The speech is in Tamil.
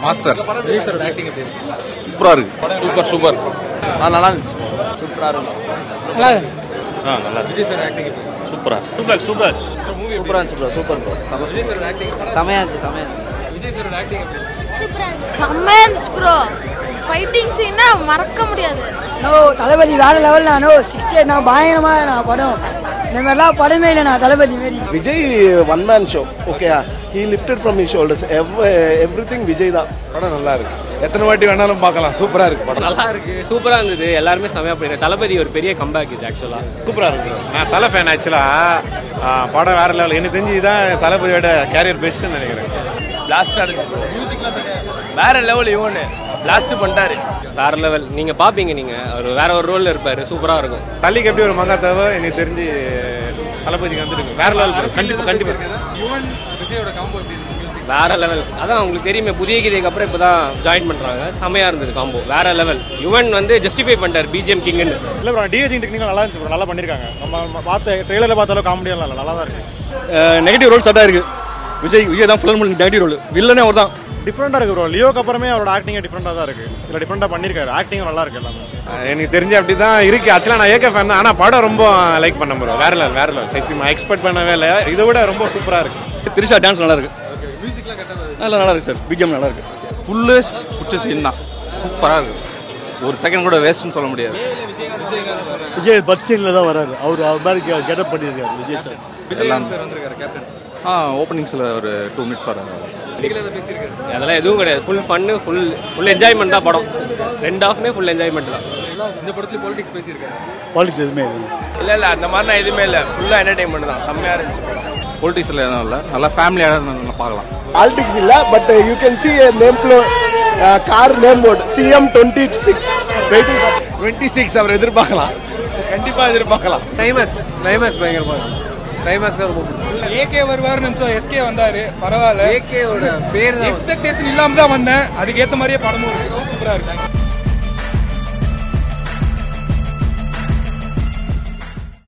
மாஸ்டர் விஜய் சாரோட ஆக்டிங் எப்படி சூப்பரா இருக்கு சூப்பர் சூப்பர் ஆ நல்லா இருந்துச்சு சூப்பராக இருக்கும் நல்லா இருக்கு ஆ நல்லா இருக்கு விஜய் சாரோட ஆக்டிங் எப்படி சூப்பரா சூப்பர் சூப்பர் சூப்பராக இருந்துச்சு ப்ரோ சூப்பர் ப்ரோ விஜய் சாரோட ஆக்டிங் செமையாக இருந்துச்சு செமையாக இருந்துச்சு விஜய் சாரோட ஆக்டிங் எப்படி செம்மையா இருந்துச்சு ப்ரோ ஃபைட்டிங் சீனா மறக்க முடியாது நோ தளபதி வேற லெவல் நான் சிக்ஸ்டி நான் பயங்கரமா நான் படம் இந்த மாதிரிலாம் படமே இல்லை நான் தளபதி மாரி Vijay one man show okay he lifted from his shoulders everything Vijay தான் படம் நல்லா இருக்கு எத்தனை வாட்டி வேணாலும் பார்க்கலாம் சூப்பரா இருக்கு படம் நல்லா இருக்கு சூப்பரா இருந்தது எல்லாருமே செமையா போயிருந்தது தளபதி ஒரு பெரிய கம்பேக் இது ஆக்சுவலா சூப்பரா இருக்கு நான் தலை ஃபேன் ஆக்சுவலா படம் வேற லெவல் எனக்கு தெரிஞ்சு இதான் தளபதியோட கேரியர் பெஸ்ட்னு நினைக்கிறேன் பிளாஸ்டா இருந்துச்சு வேற லெவல் இவனு பிளாஸ்ட் பண்ணிட்டாரு வேற லெவல் நீங்க பாப்பீங்க நீங்க அவர் வேற ஒரு ரோல்ல இருப்பாரு சூப்பரா இருக்கும் தள்ளிக்கு எப்படி ஒரு மங்கா தேவை எனக்கு தெரிஞ்சு தளபதிக்கு வந்துருக்கு வேற லெவல் கண்டிப்பா கண்டிப்பா யுவன் விஜயோட காம்போ எப்படி இருக்கு music? வேற லெவல் அதான் உங்களுக்கு தெரியுமே புதிய கீதைக்கு அப்புறம் இப்பதான் ஜாயின் பண்றாங்க செமையா இருந்தது காம்போ வேற லெவல் யுவன் வந்து ஜஸ்டிஃபை பண்ணிட்டார் பிஜிஎம் கிங்னு இல்ல ப்ரோ டிஏஜிங் டெக்னிக் நல்லா இருந்துச்சு bro. நல்லா பண்ணிருக்காங்க நம்ம பார்த்த ட்ரெய்லர்ல பார்த்தாலும் காமெடியா இல்லை நல்லா தான் இருக்கு நெகட்டிவ் ரோல் சட்டா இருக்கு விஜய் விஜய் தான் ஃபுல் நெகட்டிவ் ரோல் வில்லனே அவர் தான் டிஃப்ரெண்டா இருக்கு ப்ரோ லியோக்கு அப்புறமே அவரோட ஆக்டிங் டிஃப்ரெண்டா தான் இருக்கு இல்ல டிஃப்ரெண்டா பண்ணிருக்காரு ஆக்டிங் நல்லா இருக்கு எல்லாமே எனக்கு தெரிஞ்சு அப்படிதான் இருக்கு ஆக்சுவலா நான் ஏக்க ஃபேன் தான் ஆனா படம் ரொம்ப லைக் பண்ண ப்ரோ வேற லெவல் வேற லெவல் சத்தியமா எக்ஸ்பெக்ட் பண்ணவே இல்லை இதை விட ரொம்ப சூப்பரா இருக்கு திரிஷா டான்ஸ் நல்லா இருக்கு மியூசிக்லாம் கரெக்டாக நல்லா நல்லா இருக்கு சார் பிஜிஎம் நல்லா இருக்கு ஃபுல்லு பிடிச்ச சீன் தான் சூப்பராக இருக்கு ஒரு செகண்ட் கூட வேஸ்ட்னு சொல்ல முடியாது விஜய் பஸ் சீனில் தான் வராரு அவர் அவர் மாதிரி கெட்டப் பண்ணியிருக்காரு விஜய் சார் விஜயகாந்த் சார் வந்திருக்காரு கேப்டன் ஆ ஓப்பனிங்ஸில் ஒரு டூ மினிட்ஸ் வராங்க நீங்களே அதை பேசியிருக்காரு அதெல்லாம் எதுவும் கிடையாது ஃபுல் ஃபன்னு ஃபுல் ஃபுல் என்ஜாய்மெண்ட் தான் படம் ரெண்டு ஹாஃப்மே ஃபுல் என்ஜாய்மெண்ட் தான் இந்த படத்துல பாலிடிக்ஸ் பேசியிருக்காரு பாலிடிக்ஸ் எதுவுமே இல்லை இல்ல இல்ல அந்த மாதிரிலாம் எதுவுமே இல்ல ஃபுல்லா என்டர்டைன்மெண்ட் தான் செம்மையா இருந்துச்சு பொலிட்டிக்ஸில் எதுவும் இல்லை நல்லா ஃபேமிலியாக நல்லா பார்க்கலாம் பாலிடிக்ஸ் இல்ல but you can see name car name board CM twenty six waiting twenty six அவர் எதிர்பார்க்கலாம் கண்டிப்பாக எதிர்பார்க்கலாம் கிளைமேக்ஸ் கிளைமேக்ஸ் பயங்கரமாக இருந்துச்சு கிளைமேக்ஸ் ரொம்ப பிடிச்சி ஏகே வருவாருன்னு நினச்சோம் எஸ்கே வந்தாரு பரவாயில்ல ஏகேவோட பேர் தான் எக்ஸ்பெக்டேஷன் இல்லாம தான் வந்தேன் அதுக்கேற்ற மாதிரியே படமும் இருக்கு சூப்பரா இருக்கு